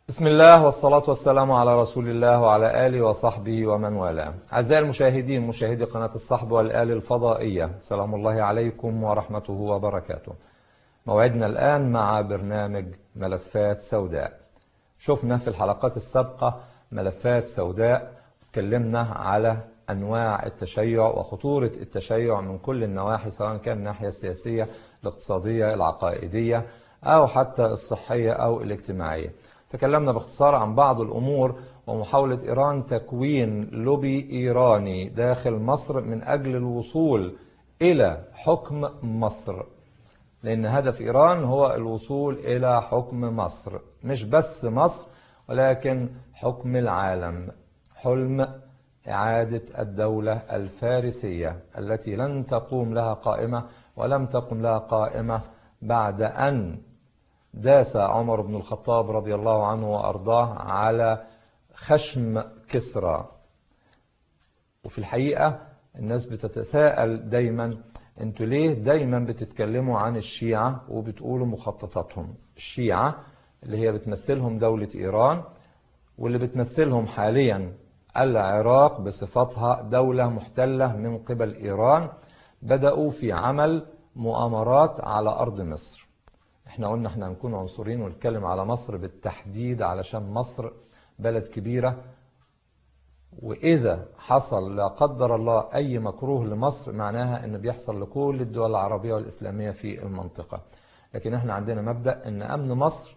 بسم الله والصلاة والسلام على رسول الله وعلى آله وصحبه ومن والاه أعزائي المشاهدين مشاهدي قناة الصحب والآل الفضائية سلام الله عليكم ورحمته وبركاته موعدنا الآن مع برنامج ملفات سوداء شفنا في الحلقات السابقة ملفات سوداء تكلمنا على أنواع التشيع وخطورة التشيع من كل النواحي سواء كان الناحية السياسية الاقتصادية العقائدية أو حتى الصحية أو الاجتماعية تكلمنا باختصار عن بعض الأمور ومحاولة إيران تكوين لوبي إيراني داخل مصر من أجل الوصول إلى حكم مصر لأن هدف إيران هو الوصول إلى حكم مصر مش بس مصر ولكن حكم العالم حلم إعادة الدولة الفارسية التي لن تقوم لها قائمة ولم تقم لها قائمة بعد أن داس عمر بن الخطاب رضي الله عنه وأرضاه على خشم كسرى وفي الحقيقة الناس بتتساءل دايما انتوا ليه دايما بتتكلموا عن الشيعة وبتقولوا مخططاتهم الشيعة اللي هي بتمثلهم دولة إيران واللي بتمثلهم حاليا العراق بصفتها دولة محتلة من قبل إيران بدأوا في عمل مؤامرات على أرض مصر احنا قلنا احنا هنكون عنصريين ونتكلم على مصر بالتحديد علشان مصر بلد كبيرة وإذا حصل لا قدر الله أي مكروه لمصر معناها أن بيحصل لكل الدول العربية والإسلامية في المنطقة لكن احنا عندنا مبدأ أن أمن مصر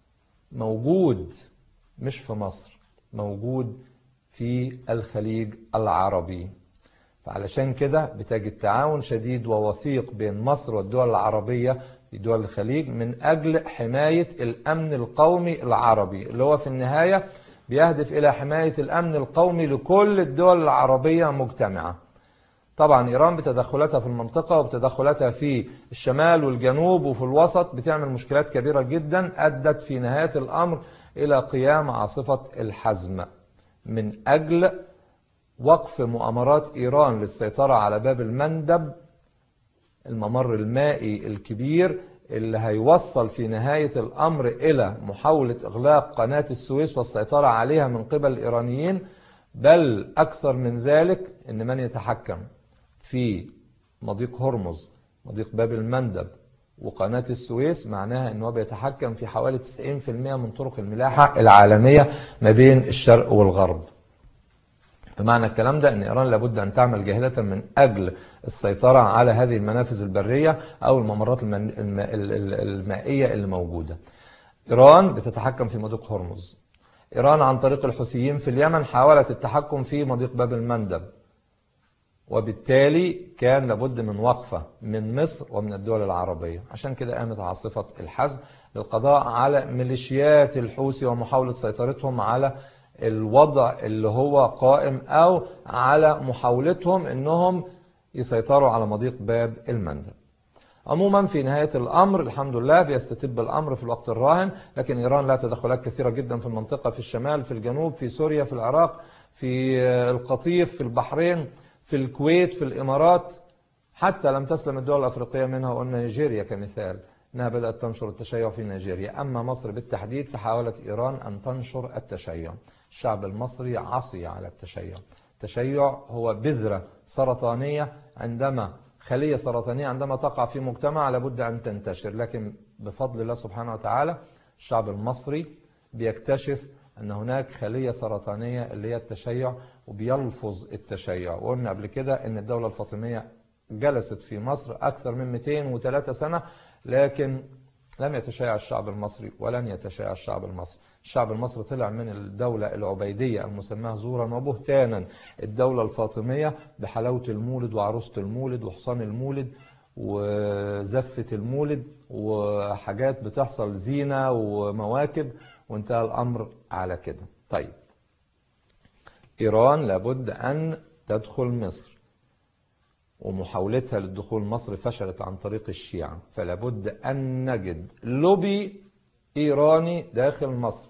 موجود مش في مصر موجود في الخليج العربي فعلشان كده بتجد تعاون شديد ووثيق بين مصر والدول العربية في دول الخليج من أجل حماية الأمن القومي العربي اللي هو في النهاية بيهدف إلى حماية الأمن القومي لكل الدول العربية مجتمعة طبعا إيران بتدخلاتها في المنطقة وبتدخلاتها في الشمال والجنوب وفي الوسط بتعمل مشكلات كبيرة جدا أدت في نهاية الأمر إلى قيام عاصفة الحزم من أجل وقف مؤامرات إيران للسيطرة على باب المندب الممر المائي الكبير اللي هيوصل في نهاية الأمر إلى محاولة إغلاق قناة السويس والسيطرة عليها من قبل الإيرانيين بل أكثر من ذلك أن من يتحكم في مضيق هرمز مضيق باب المندب وقناة السويس معناها أنه بيتحكم في حوالي 90% من طرق الملاحة العالمية ما بين الشرق والغرب بمعنى الكلام ده أن إيران لابد أن تعمل جاهدة من أجل السيطرة على هذه المنافذ البرية أو الممرات المائية اللي موجودة إيران بتتحكم في مضيق هرمز إيران عن طريق الحوثيين في اليمن حاولت التحكم في مضيق باب المندب وبالتالي كان لابد من وقفة من مصر ومن الدول العربية عشان كده قامت عاصفة الحزم للقضاء على ميليشيات الحوثي ومحاولة سيطرتهم على الوضع اللي هو قائم أو على محاولتهم أنهم يسيطروا على مضيق باب المندب عموما في نهاية الأمر الحمد لله بيستتب الأمر في الوقت الراهن لكن إيران لها تدخلات كثيرة جدا في المنطقة في الشمال في الجنوب في سوريا في العراق في القطيف في البحرين في الكويت في الإمارات حتى لم تسلم الدول الأفريقية منها وقلنا نيجيريا كمثال أنها بدأت تنشر التشيع في نيجيريا أما مصر بالتحديد فحاولت إيران أن تنشر التشيع الشعب المصري عصي على التشيع التشيع هو بذرة سرطانية عندما خلية سرطانية عندما تقع في مجتمع لابد أن تنتشر لكن بفضل الله سبحانه وتعالى الشعب المصري بيكتشف أن هناك خلية سرطانية اللي هي التشيع وبيلفظ التشيع وقلنا قبل كده أن الدولة الفاطمية جلست في مصر أكثر من 203 سنة لكن لم يتشيع الشعب المصري ولن يتشيع الشعب المصري الشعب المصري طلع من الدولة العبيدية المسماة زورا وبهتانا الدولة الفاطمية بحلاوة المولد وعروسة المولد وحصان المولد وزفة المولد وحاجات بتحصل زينة ومواكب وانتهى الأمر على كده طيب إيران لابد أن تدخل مصر ومحاولتها للدخول مصر فشلت عن طريق الشيعة فلابد أن نجد لوبي إيراني داخل مصر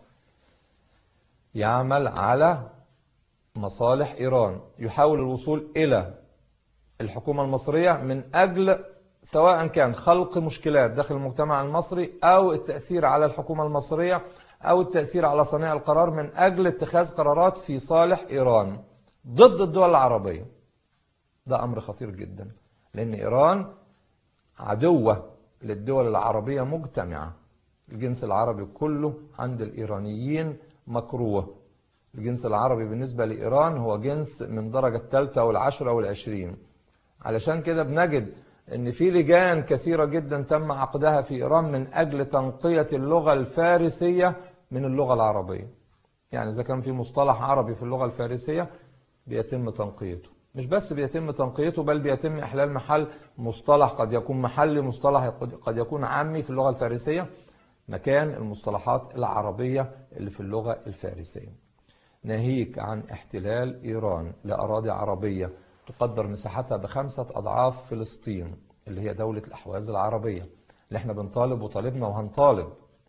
يعمل على مصالح إيران يحاول الوصول إلى الحكومة المصرية من أجل سواء كان خلق مشكلات داخل المجتمع المصري أو التأثير على الحكومة المصرية أو التأثير على صانع القرار من أجل اتخاذ قرارات في صالح إيران ضد الدول العربية ده أمر خطير جدا لأن إيران عدوة للدول العربية مجتمعة الجنس العربي كله عند الإيرانيين مكروه الجنس العربي بالنسبة لإيران هو جنس من درجة الثالثة والعشرة والعشرين علشان كده بنجد ان في لجان كثيرة جدا تم عقدها في إيران من أجل تنقية اللغة الفارسية من اللغة العربية يعني إذا كان في مصطلح عربي في اللغة الفارسية بيتم تنقيته مش بس بيتم تنقيته بل بيتم إحلال محل مصطلح قد يكون محلي مصطلح قد يكون عامي في اللغة الفارسية مكان المصطلحات العربية اللي في اللغة الفارسية ناهيك عن احتلال إيران لأراضي عربية تقدر مساحتها بخمسة أضعاف فلسطين اللي هي دولة الأحواز العربية اللي احنا بنطالب وطالبنا وهنطالب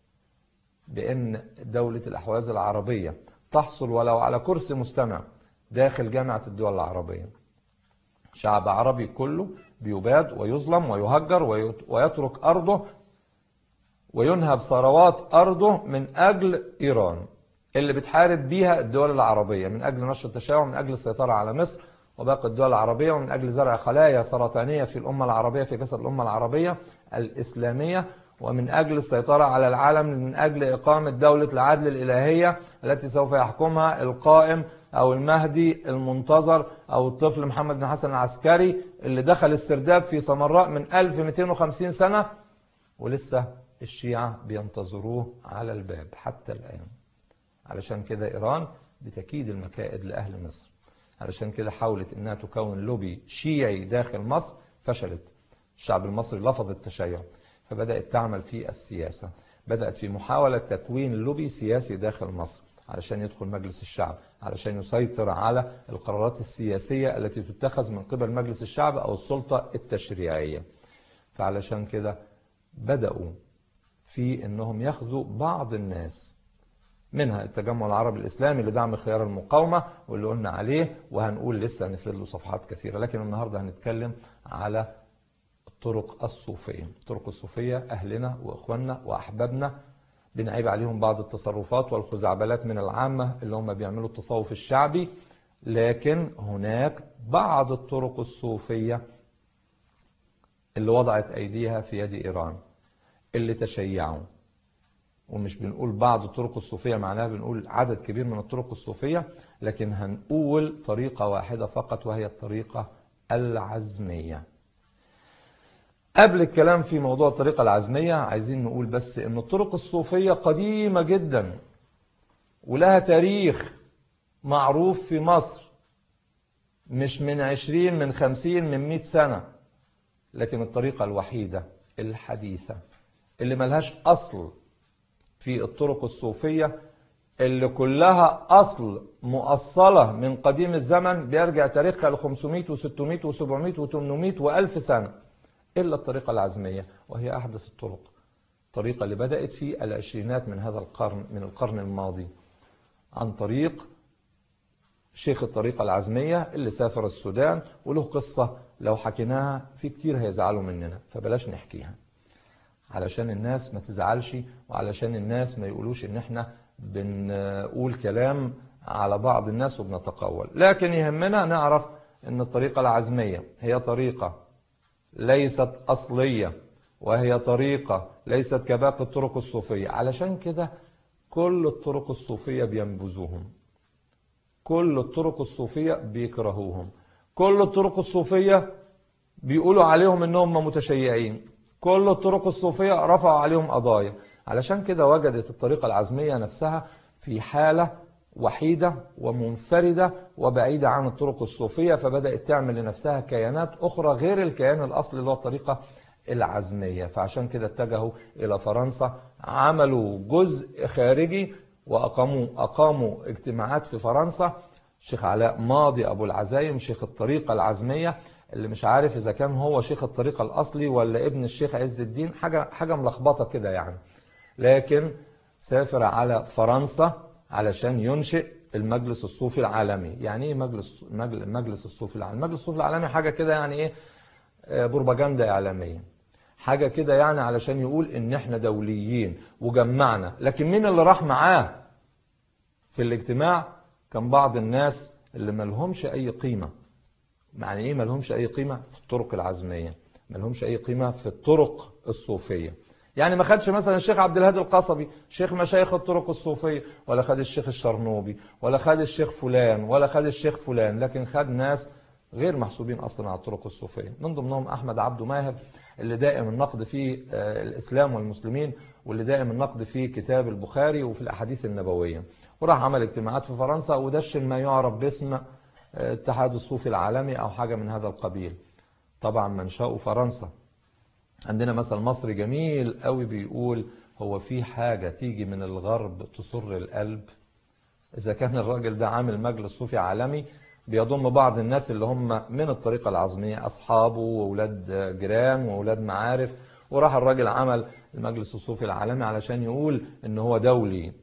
بأن دولة الأحواز العربية تحصل ولو على كرسي مستمع داخل جامعة الدول العربية شعب عربي كله بيباد ويظلم ويهجر ويترك أرضه وينهب ثروات أرضه من أجل إيران اللي بتحارب بيها الدول العربية من أجل نشر التشاؤم من أجل السيطرة على مصر وباقي الدول العربية ومن أجل زرع خلايا سرطانية في الأمة العربية في جسد الأمة العربية الإسلامية ومن أجل السيطرة على العالم من أجل إقامة دولة العدل الإلهية التي سوف يحكمها القائم أو المهدي المنتظر أو الطفل محمد بن حسن العسكري اللي دخل السرداب في سمراء من 1250 سنة ولسه الشيعة بينتظروه على الباب حتى الآن علشان كده إيران بتكيد المكائد لأهل مصر علشان كده حاولت انها تكون لوبي شيعي داخل مصر فشلت الشعب المصري لفظ التشيع فبدأت تعمل في السياسة بدأت في محاولة تكوين لوبي سياسي داخل مصر علشان يدخل مجلس الشعب علشان يسيطر على القرارات السياسية التي تتخذ من قبل مجلس الشعب أو السلطة التشريعية فعلشان كده بدأوا في أنهم ياخذوا بعض الناس منها التجمع العربي الإسلامي لدعم خيار المقاومة واللي قلنا عليه وهنقول لسه هنفرد له صفحات كثيرة لكن النهاردة هنتكلم على الطرق الصوفية الطرق الصوفية أهلنا وإخواننا وأحبابنا بنعيب عليهم بعض التصرفات والخزعبلات من العامة اللي هم بيعملوا التصوف الشعبي لكن هناك بعض الطرق الصوفية اللي وضعت أيديها في يد إيران اللي تشيعوا ومش بنقول بعض الطرق الصوفية معناها بنقول عدد كبير من الطرق الصوفية لكن هنقول طريقة واحدة فقط وهي الطريقة العزمية قبل الكلام في موضوع الطريقة العزمية عايزين نقول بس ان الطرق الصوفية قديمة جدا ولها تاريخ معروف في مصر مش من عشرين من خمسين من مئة سنة لكن الطريقة الوحيدة الحديثة اللي ملهاش أصل في الطرق الصوفية اللي كلها أصل مؤصلة من قديم الزمن بيرجع تاريخها ل 500 و600 و700 و800 و1000 سنة إلا الطريقة العزمية وهي أحدث الطرق الطريقة اللي بدأت في العشرينات من هذا القرن من القرن الماضي عن طريق شيخ الطريقة العزمية اللي سافر السودان وله قصة لو حكيناها في كتير هيزعلوا مننا فبلاش نحكيها علشان الناس ما تزعلش وعلشان الناس ما يقولوش ان احنا بنقول كلام على بعض الناس وبنتقول لكن يهمنا نعرف ان الطريقة العزمية هي طريقة ليست أصلية وهي طريقة ليست كباقي الطرق الصوفية علشان كده كل الطرق الصوفية بينبذوهم كل الطرق الصوفية بيكرهوهم كل الطرق الصوفية بيقولوا عليهم انهم متشيعين كل الطرق الصوفية رفعوا عليهم قضايا علشان كده وجدت الطريقة العزمية نفسها في حالة وحيدة ومنفردة وبعيدة عن الطرق الصوفية فبدأت تعمل لنفسها كيانات أخرى غير الكيان الأصلي اللي هو الطريقة العزمية فعشان كده اتجهوا إلى فرنسا عملوا جزء خارجي وأقاموا أقاموا اجتماعات في فرنسا شيخ علاء ماضي أبو العزايم شيخ الطريقة العزمية اللي مش عارف إذا كان هو شيخ الطريقة الأصلي ولا ابن الشيخ عز الدين حاجة, حاجة ملخبطة كده يعني لكن سافر على فرنسا علشان ينشئ المجلس الصوفي العالمي يعني ايه مجلس مجلس الصوفي العالمي المجلس الصوفي العالمي حاجة كده يعني ايه بروباجندا إعلامية حاجة كده يعني علشان يقول ان احنا دوليين وجمعنا لكن مين اللي راح معاه في الاجتماع كان بعض الناس اللي ملهمش اي قيمة معنى ايه ملهمش اي قيمة في الطرق العزمية ملهمش اي قيمة في الطرق الصوفية يعني ما خدش مثلا الشيخ عبد الهادي القصبي شيخ مشايخ الطرق الصوفية ولا خد الشيخ الشرنوبي ولا خد الشيخ فلان ولا خد الشيخ فلان لكن خد ناس غير محسوبين أصلا على الطرق الصوفية من ضمنهم أحمد عبده ماهر اللي دائم النقد في الإسلام والمسلمين واللي دائم النقد في كتاب البخاري وفي الأحاديث النبوية وراح عمل اجتماعات في فرنسا ودشن ما يعرف باسم اتحاد الصوفي العالمي أو حاجة من هذا القبيل طبعا منشأه فرنسا عندنا مثل مصري جميل قوي بيقول هو في حاجة تيجي من الغرب تسر القلب إذا كان الراجل ده عامل مجلس صوفي عالمي بيضم بعض الناس اللي هم من الطريقة العظمية أصحابه وأولاد جيران وأولاد معارف وراح الراجل عمل المجلس الصوفي العالمي علشان يقول إن هو دولي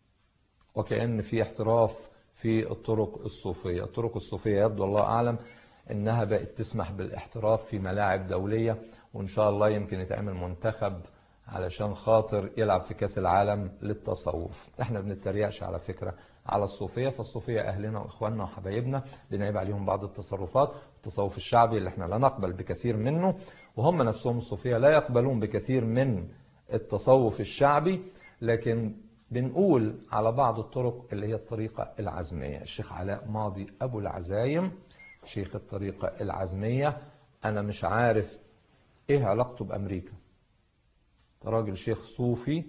وكأن في احتراف في الطرق الصوفية الطرق الصوفية يبدو الله أعلم إنها بقت تسمح بالاحتراف في ملاعب دولية وإن شاء الله يمكن يتعمل منتخب علشان خاطر يلعب في كاس العالم للتصوف احنا بنتريقش على فكرة على الصوفية فالصوفية أهلنا وإخواننا وحبايبنا بنعيب عليهم بعض التصرفات التصوف الشعبي اللي احنا لا نقبل بكثير منه وهم نفسهم الصوفية لا يقبلون بكثير من التصوف الشعبي لكن بنقول على بعض الطرق اللي هي الطريقة العزمية الشيخ علاء ماضي أبو العزايم شيخ الطريقة العزمية أنا مش عارف إيه علاقته بأمريكا راجل شيخ صوفي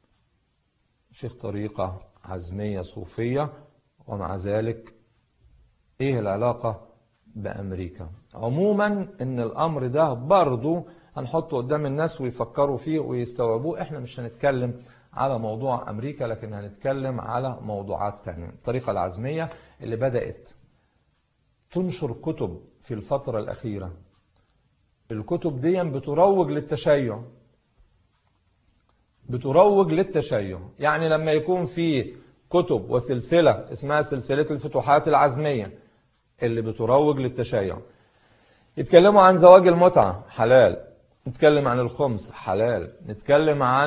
شيخ طريقة عزمية صوفية ومع ذلك ايه العلاقة بأمريكا عموما ان الامر ده برضو هنحطه قدام الناس ويفكروا فيه ويستوعبوه احنا مش هنتكلم على موضوع امريكا لكن هنتكلم على موضوعات تانية الطريقة العزمية اللي بدأت تنشر كتب في الفترة الأخيرة الكتب دي بتروج للتشيع بتروج للتشيع يعني لما يكون في كتب وسلسلة اسمها سلسلة الفتوحات العزمية اللي بتروج للتشيع يتكلموا عن زواج المتعة حلال نتكلم عن الخمس حلال نتكلم عن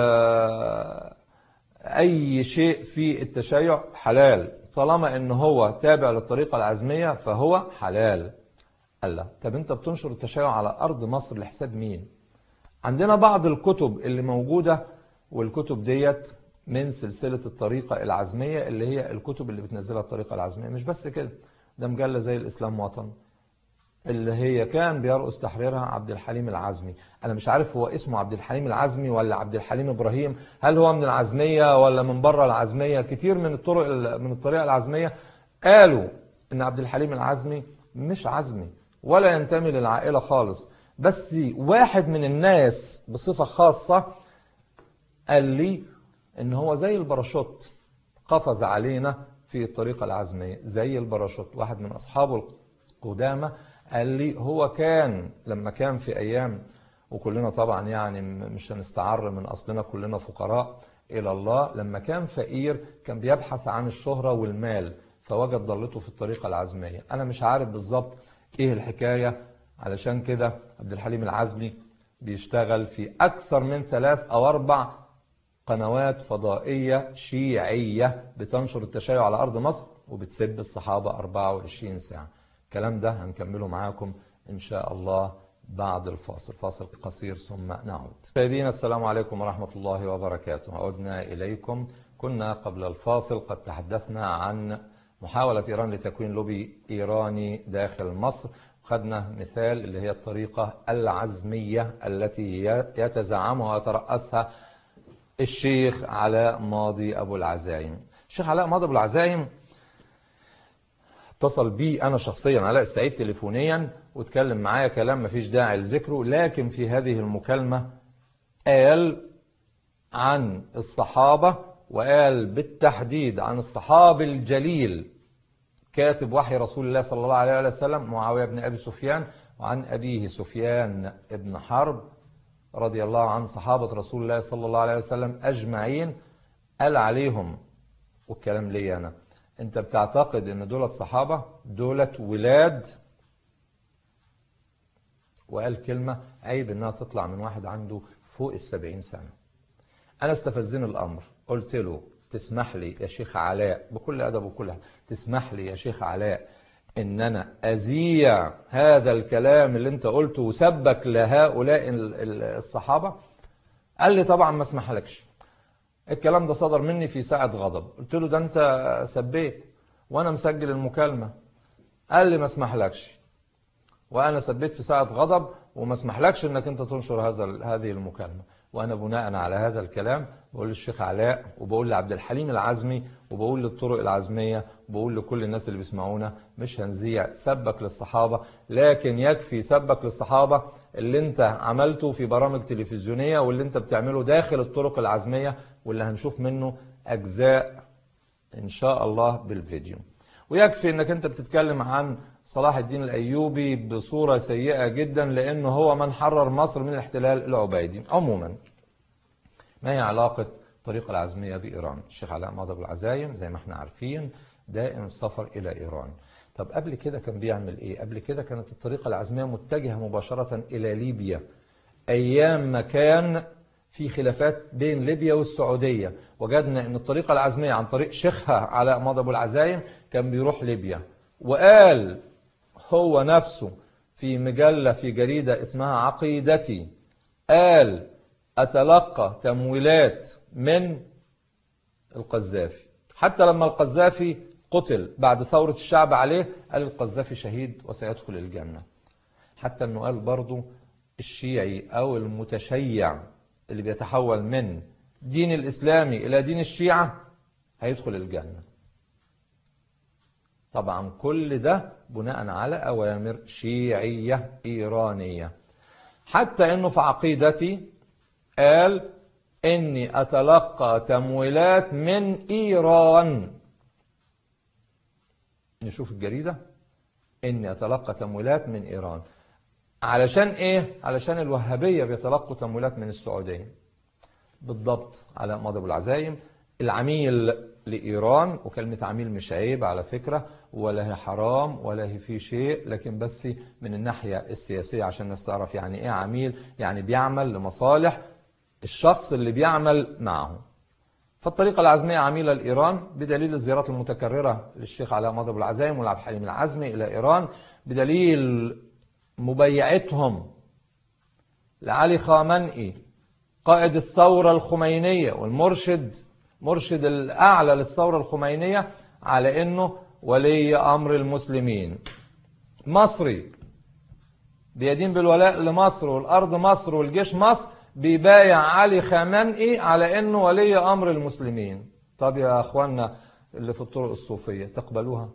أي شيء في التشيع حلال طالما ان هو تابع للطريقة العزمية فهو حلال الله طب انت بتنشر التشيع على أرض مصر لحساب مين عندنا بعض الكتب اللي موجودة والكتب ديت من سلسلة الطريقة العزمية اللي هي الكتب اللي بتنزلها الطريقة العزمية مش بس كده ده مجلة زي الإسلام وطن اللي هي كان بيرقص تحريرها عبد الحليم العزمي أنا مش عارف هو اسمه عبد الحليم العزمي ولا عبد الحليم إبراهيم هل هو من العزمية ولا من بره العزمية كتير من الطرق من الطريقة العزمية قالوا إن عبد الحليم العزمي مش عزمي ولا ينتمي للعائلة خالص بس واحد من الناس بصفة خاصة قال لي ان هو زي الباراشوت قفز علينا في الطريقة العزمية زي الباراشوت واحد من أصحابه القدامى قال لي هو كان لما كان في أيام وكلنا طبعا يعني مش هنستعر من أصلنا كلنا فقراء إلى الله لما كان فقير كان بيبحث عن الشهرة والمال فوجد ضلته في الطريقة العزمية أنا مش عارف بالظبط إيه الحكاية علشان كده عبد الحليم العزمي بيشتغل في أكثر من ثلاث أو أربع قنوات فضائية شيعية بتنشر التشيع على أرض مصر وبتسب الصحابة 24 ساعة الكلام ده هنكمله معاكم إن شاء الله بعد الفاصل فاصل قصير ثم نعود سيدينا السلام عليكم ورحمة الله وبركاته عدنا إليكم كنا قبل الفاصل قد تحدثنا عن محاولة إيران لتكوين لوبي إيراني داخل مصر خدنا مثال اللي هي الطريقة العزمية التي يتزعمها ويترأسها الشيخ علاء ماضي أبو العزايم الشيخ علاء ماضي أبو العزايم اتصل بي أنا شخصيا علاء السعيد تليفونيا واتكلم معايا كلام مفيش داعي لذكره لكن في هذه المكالمة قال عن الصحابة وقال بالتحديد عن الصحابي الجليل كاتب وحي رسول الله صلى الله عليه وسلم معاوية بن أبي سفيان وعن أبيه سفيان بن حرب رضي الله عن صحابة رسول الله صلى الله عليه وسلم أجمعين قال عليهم والكلام لي أنا أنت بتعتقد أن دولة صحابة دولة ولاد وقال كلمة عيب انها تطلع من واحد عنده فوق السبعين سنة انا استفزني الامر قلت له تسمح لي يا شيخ علاء بكل ادب وكل حاجة تسمح لي يا شيخ علاء ان انا ازيع هذا الكلام اللي انت قلته وسبك لهؤلاء الصحابة قال لي طبعا ما اسمحلكش الكلام ده صدر مني في ساعة غضب قلت له ده انت سبيت وانا مسجل المكالمة قال لي ما اسمحلكش وانا سبيت في ساعة غضب وما اسمحلكش انك انت تنشر هذا هذه المكالمة وانا بناء على هذا الكلام بقول للشيخ علاء وبقول لعبد الحليم العزمي وبقول للطرق العزمية وبقول لكل الناس اللي بيسمعونا مش هنزيع سبك للصحابة لكن يكفي سبك للصحابة اللي انت عملته في برامج تلفزيونية واللي انت بتعمله داخل الطرق العزمية واللي هنشوف منه أجزاء إن شاء الله بالفيديو ويكفي انك انت بتتكلم عن صلاح الدين الأيوبي بصورة سيئة جدا لأنه هو من حرر مصر من الاحتلال العبيدي عموما ما هي علاقة طريق العزمية بإيران الشيخ علاء ماضي العزايم زي ما احنا عارفين دائم السفر إلى إيران طب قبل كده كان بيعمل إيه قبل كده كانت الطريقة العزمية متجهة مباشرة إلى ليبيا أيام ما كان في خلافات بين ليبيا والسعودية وجدنا أن الطريقة العزمية عن طريق شيخها علاء ماضي أبو العزايم كان بيروح ليبيا وقال هو نفسه في مجلة في جريدة اسمها عقيدتي قال أتلقى تمويلات من القذافي حتى لما القذافي قتل بعد ثورة الشعب عليه قال القذافي شهيد وسيدخل الجنة حتى أنه قال برضو الشيعي أو المتشيع اللي بيتحول من دين الإسلامي إلى دين الشيعة هيدخل الجنة طبعا كل ده بناء على أوامر شيعية إيرانية حتى أنه في عقيدتي قال إني أتلقى تمويلات من إيران نشوف الجريدة إني أتلقى تمويلات من إيران علشان إيه؟ علشان الوهابية بيتلقوا تمويلات من السعودية بالضبط على ماضي العزايم العميل لإيران وكلمة عميل مش عيب على فكرة ولا هي حرام ولا هي في شيء لكن بس من الناحية السياسية عشان نستعرف يعني إيه عميل يعني بيعمل لمصالح الشخص اللي بيعمل معه فالطريقة العزمية عميلة لإيران بدليل الزيارات المتكررة للشيخ علاء ماضي العزايم والعبد الحليم العزمي إلى إيران بدليل مبيعتهم لعلي خامنئي قائد الثورة الخمينية والمرشد مرشد الأعلى للثورة الخمينية على أنه ولي أمر المسلمين مصري بيدين بالولاء لمصر والأرض مصر والجيش مصر بيبايع علي خامنئي على أنه ولي أمر المسلمين طب يا أخوانا اللي في الطرق الصوفية تقبلوها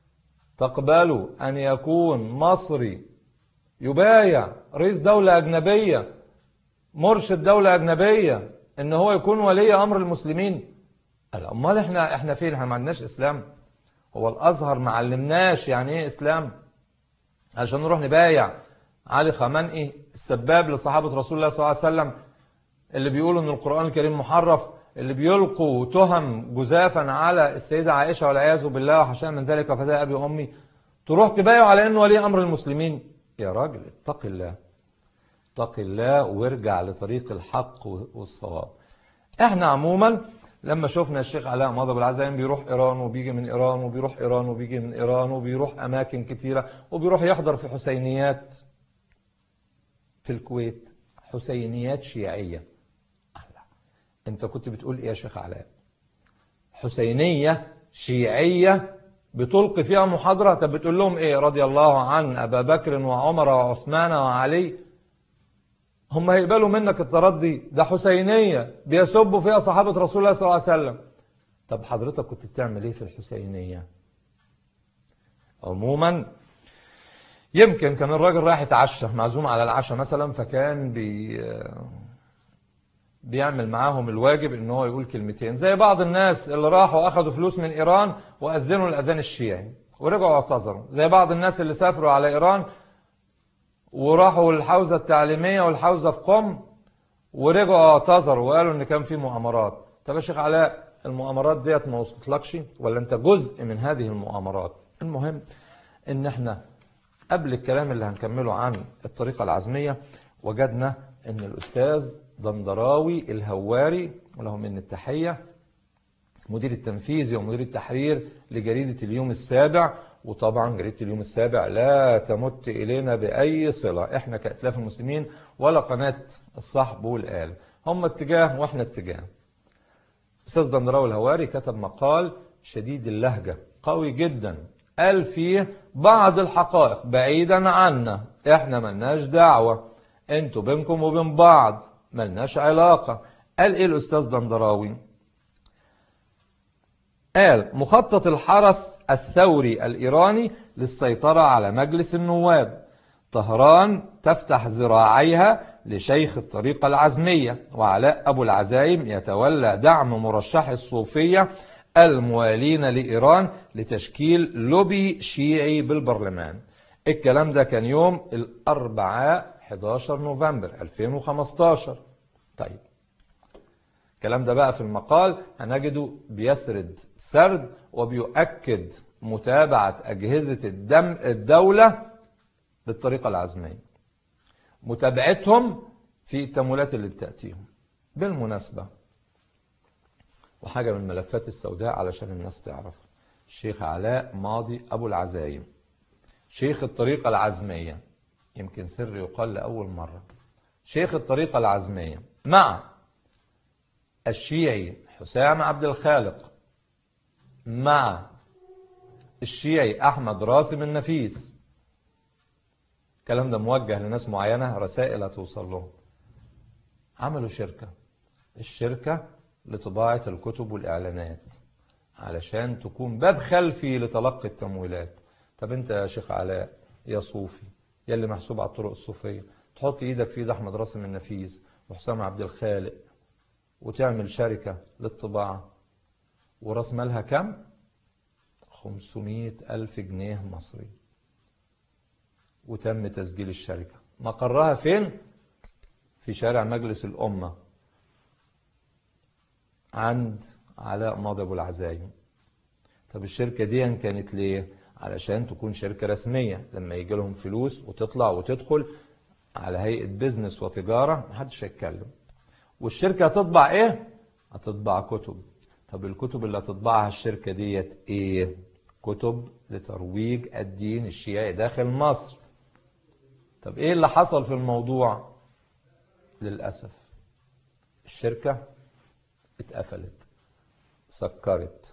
تقبلوا أن يكون مصري يبايع رئيس دولة أجنبية مرشد دولة أجنبية ان هو يكون ولي امر المسلمين قال امال احنا احنا فين احنا ما عندناش اسلام هو الازهر ما علمناش يعني ايه اسلام عشان نروح نبايع علي خامنئي السباب لصحابة رسول الله صلى الله عليه وسلم اللي بيقولوا ان القرآن الكريم محرف اللي بيلقوا تهم جزافا على السيدة عائشة والعياذ بالله وحشاء من ذلك وفداء أبي وأمي تروح تبايع على أنه ولي أمر المسلمين يا راجل اتق الله اتق الله وارجع لطريق الحق والصواب احنا عموما لما شفنا الشيخ علاء ماضي بالعزايم بيروح ايران وبيجي من ايران وبيروح ايران وبيجي من ايران وبيروح اماكن كتيرة وبيروح يحضر في حسينيات في الكويت حسينيات شيعية انت كنت بتقول ايه يا شيخ علاء حسينية شيعية بتلقي فيها محاضرة طب بتقول لهم ايه رضي الله عن ابا بكر وعمر وعثمان وعلي هم هيقبلوا منك التردي ده حسينية بيسبوا فيها صحابة رسول الله صلى الله عليه وسلم طب حضرتك كنت بتعمل ايه في الحسينية عموما يمكن كان الراجل رايح يتعشى معزوم على العشاء مثلا فكان بي بيعمل معاهم الواجب ان هو يقول كلمتين زي بعض الناس اللي راحوا اخذوا فلوس من ايران واذنوا الاذان الشيعي ورجعوا اعتذروا زي بعض الناس اللي سافروا على ايران وراحوا الحوزة التعليمية والحوزة في قم ورجعوا اعتذروا وقالوا ان كان في مؤامرات طب يا شيخ علاء المؤامرات ديت ما وصلتلكش ولا انت جزء من هذه المؤامرات المهم ان احنا قبل الكلام اللي هنكمله عن الطريقة العزمية وجدنا ان الأستاذ دندراوي الهواري وله من التحية مدير التنفيذي ومدير التحرير لجريدة اليوم السابع وطبعا جريدة اليوم السابع لا تمت إلينا بأي صلة احنا كأتلاف المسلمين ولا قناة الصحب والآل هم اتجاه واحنا اتجاه أستاذ دندراوي الهواري كتب مقال شديد اللهجة قوي جدا قال فيه بعض الحقائق بعيدا عنا احنا ملناش دعوة انتوا بينكم وبين بعض ملناش علاقة قال ايه الأستاذ دندراوي قال مخطط الحرس الثوري الإيراني للسيطرة على مجلس النواب طهران تفتح ذراعيها لشيخ الطريقة العزمية وعلاء أبو العزايم يتولى دعم مرشح الصوفية الموالين لإيران لتشكيل لوبي شيعي بالبرلمان الكلام ده كان يوم الأربعاء 11 نوفمبر 2015 طيب الكلام ده بقى في المقال هنجده بيسرد سرد وبيؤكد متابعة أجهزة الدم الدولة بالطريقة العزمية متابعتهم في التمويلات اللي بتأتيهم بالمناسبة وحاجة من الملفات السوداء علشان الناس تعرف الشيخ علاء ماضي أبو العزايم شيخ الطريقة العزمية يمكن سر يقال لأول مرة شيخ الطريقة العزمية مع الشيعي حسام عبد الخالق مع الشيعي أحمد راسم النفيس الكلام ده موجه لناس معينة رسائل هتوصل لهم عملوا شركة الشركة لطباعة الكتب والإعلانات علشان تكون باب خلفي لتلقي التمويلات طب انت يا شيخ علاء يا صوفي يا اللي محسوب على الطرق الصوفية تحط ايدك في ايد احمد راسم النفيس وحسام عبد الخالق وتعمل شركة للطباعة وراس مالها كم 500 ألف جنيه مصري وتم تسجيل الشركة مقرها فين في شارع مجلس الأمة عند علاء ماضي أبو العزايم طب الشركة دي كانت ليه علشان تكون شركة رسمية لما يجي لهم فلوس وتطلع وتدخل على هيئة بيزنس وتجارة محدش هيتكلم والشركة هتطبع ايه هتطبع كتب طب الكتب اللي هتطبعها الشركة ديت ايه كتب لترويج الدين الشيعي داخل مصر طب ايه اللي حصل في الموضوع للأسف الشركة اتقفلت سكرت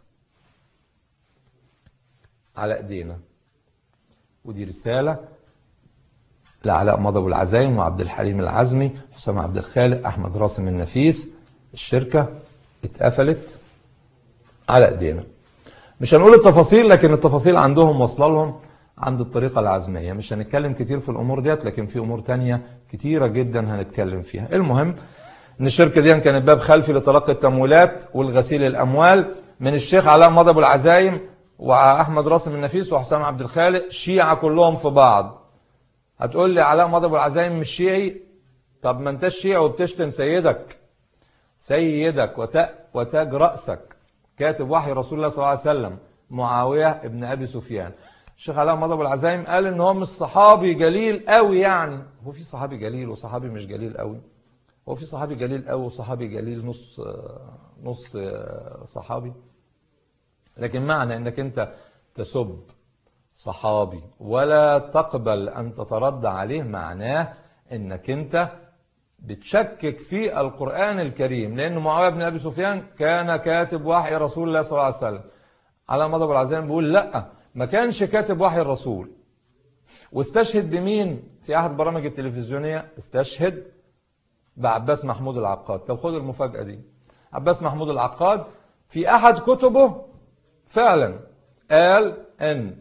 على ايدينا ودي رسالة لعلاء مضب العزايم وعبد الحليم العزمي حسام عبد الخالق احمد راسم النفيس الشركة اتقفلت على ايدينا مش هنقول التفاصيل لكن التفاصيل عندهم واصله لهم عند الطريقة العزمية مش هنتكلم كتير في الأمور ديت لكن في أمور تانية كتيرة جدا هنتكلم فيها المهم ان الشركة دي كانت باب خلفي لتلقي التمويلات والغسيل الأموال من الشيخ علاء مضب العزايم وأحمد راسم النفيس وحسام عبد الخالق شيعة كلهم في بعض هتقول لي علاء مضب العزايم مش شيعي طب ما انتش شيعي وبتشتم سيدك سيدك وتاج رأسك كاتب وحي رسول الله صلى الله عليه وسلم معاوية ابن أبي سفيان الشيخ علاء مضب العزايم قال ان هو مش صحابي جليل قوي يعني هو في صحابي جليل وصحابي مش جليل قوي هو في صحابي جليل قوي وصحابي جليل نص نص صحابي لكن معنى انك انت تسب صحابي ولا تقبل ان تترد عليه معناه انك انت بتشكك في القرآن الكريم لأن معاوية بن أبي سفيان كان كاتب وحي رسول الله صلى الله عليه وسلم على مضب العزام بيقول لا ما كانش كاتب وحي الرسول واستشهد بمين في أحد برامج التلفزيونية استشهد بعباس محمود العقاد طب خد المفاجأة دي عباس محمود العقاد في أحد كتبه فعلا قال أن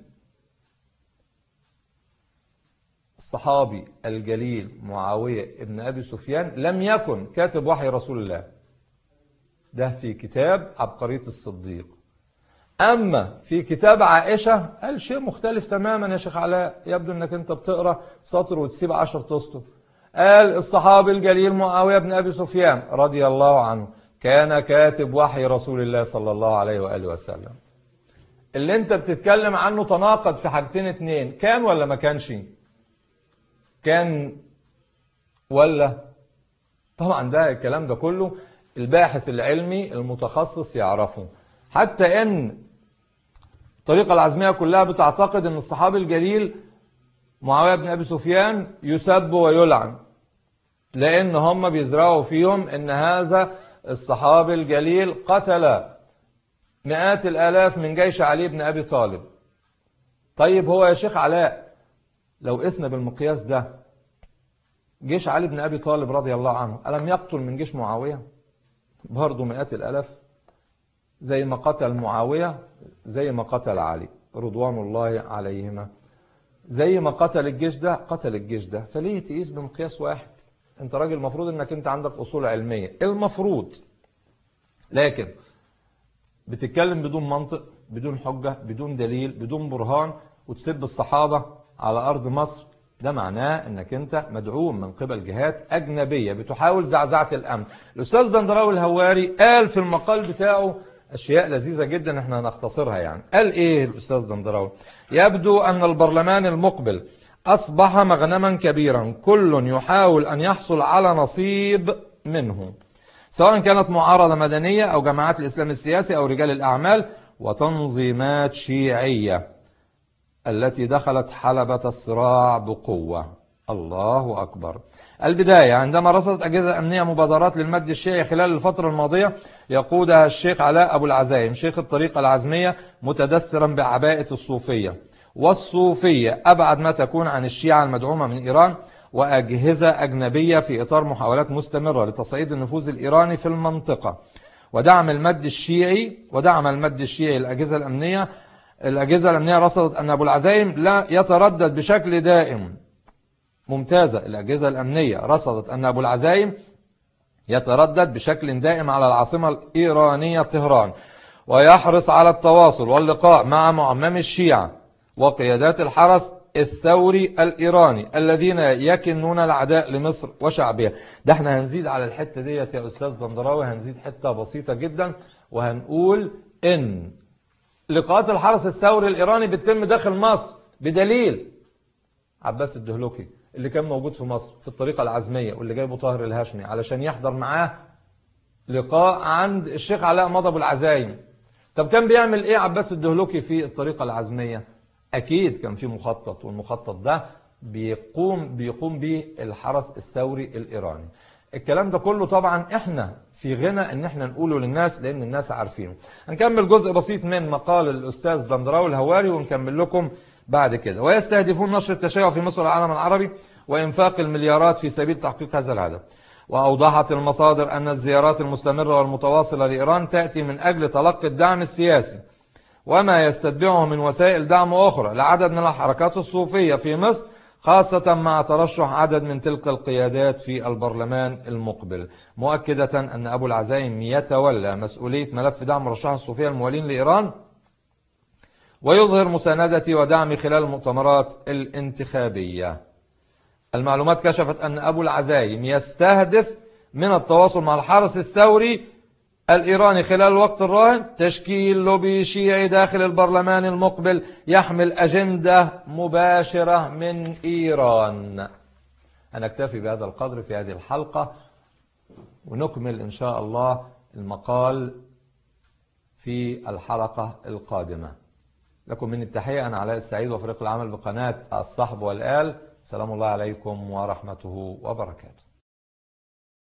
الصحابي الجليل معاوية ابن أبي سفيان لم يكن كاتب وحي رسول الله ده في كتاب عبقرية الصديق أما في كتاب عائشة قال شيء مختلف تماما يا شيخ علاء يبدو أنك أنت بتقرأ سطر وتسيب عشر تسطر قال الصحابي الجليل معاوية بن أبي سفيان رضي الله عنه كان كاتب وحي رسول الله صلى الله عليه وآله وسلم اللي انت بتتكلم عنه تناقض في حاجتين اتنين كان ولا ما كانش كان ولا طبعا ده الكلام ده كله الباحث العلمي المتخصص يعرفه حتى ان الطريقة العزمية كلها بتعتقد ان الصحابي الجليل معاوية بن ابي سفيان يسب ويلعن لان هم بيزرعوا فيهم ان هذا الصحابي الجليل قتل مئات الالاف من جيش علي بن ابي طالب طيب هو يا شيخ علاء لو قسنا بالمقياس ده جيش علي بن ابي طالب رضي الله عنه الم يقتل من جيش معاويه برضه مئات الالاف زي ما قتل معاويه زي ما قتل علي رضوان الله عليهما زي ما قتل الجيش ده قتل الجيش ده فليه تقيس بمقياس واحد انت راجل المفروض انك انت عندك اصول علميه المفروض لكن بتتكلم بدون منطق بدون حجه بدون دليل بدون برهان وتسب الصحابه على ارض مصر ده معناه انك انت مدعوم من قبل جهات اجنبيه بتحاول زعزعه الامن الاستاذ دندراوي الهواري قال في المقال بتاعه اشياء لذيذه جدا احنا هنختصرها يعني قال ايه الاستاذ دندراوي يبدو ان البرلمان المقبل اصبح مغنما كبيرا كل يحاول ان يحصل على نصيب منه سواء كانت معارضه مدنيه او جماعات الاسلام السياسي او رجال الاعمال وتنظيمات شيعيه التي دخلت حلبة الصراع بقوة الله أكبر البداية عندما رصدت أجهزة أمنية مبادرات للمد الشيعي خلال الفترة الماضية يقودها الشيخ علاء أبو العزايم شيخ الطريقة العزمية متدثرا بعباءة الصوفية والصوفية أبعد ما تكون عن الشيعة المدعومة من إيران وأجهزة أجنبية في إطار محاولات مستمرة لتصعيد النفوذ الإيراني في المنطقة ودعم المد الشيعي ودعم المد الشيعي الأجهزة الأمنية الأجهزة الأمنية رصدت أن أبو العزايم لا يتردد بشكل دائم ممتازة الأجهزة الأمنية رصدت أن أبو العزايم يتردد بشكل دائم على العاصمة الإيرانية طهران ويحرص على التواصل واللقاء مع معمم الشيعة وقيادات الحرس الثوري الإيراني الذين يكنون العداء لمصر وشعبها ده احنا هنزيد على الحتة ديت يا أستاذ دندراوي هنزيد حتة بسيطة جدا وهنقول إن لقاءات الحرس الثوري الإيراني بتتم داخل مصر بدليل عباس الدهلوكي اللي كان موجود في مصر في الطريقة العزمية واللي جايبه طاهر الهاشمي علشان يحضر معاه لقاء عند الشيخ علاء مضى العزايم طب كان بيعمل ايه عباس الدهلوكي في الطريقة العزمية اكيد كان في مخطط والمخطط ده بيقوم بيقوم به الحرس الثوري الايراني الكلام ده كله طبعا احنا في غنى ان احنا نقوله للناس لان الناس عارفينه هنكمل جزء بسيط من مقال الاستاذ دندراوي الهواري ونكمل لكم بعد كده ويستهدفون نشر التشيع في مصر والعالم العربي وإنفاق المليارات في سبيل تحقيق هذا الهدف وأوضحت المصادر أن الزيارات المستمرة والمتواصلة لإيران تأتي من أجل تلقي الدعم السياسي وما يستتبعه من وسائل دعم أخرى لعدد من الحركات الصوفية في مصر خاصة مع ترشح عدد من تلك القيادات في البرلمان المقبل مؤكدة أن أبو العزايم يتولى مسؤولية ملف دعم رشاح الصوفية الموالين لإيران ويظهر مساندتي ودعمي خلال المؤتمرات الانتخابية المعلومات كشفت أن أبو العزايم يستهدف من التواصل مع الحرس الثوري الإيراني خلال الوقت الراهن تشكيل لوبي شيعي داخل البرلمان المقبل يحمل أجندة مباشرة من إيران هنكتفي بهذا القدر في هذه الحلقة ونكمل إن شاء الله المقال في الحلقة القادمة لكم من التحية أنا علاء السعيد وفريق العمل بقناة الصحب والآل سلام الله عليكم ورحمته وبركاته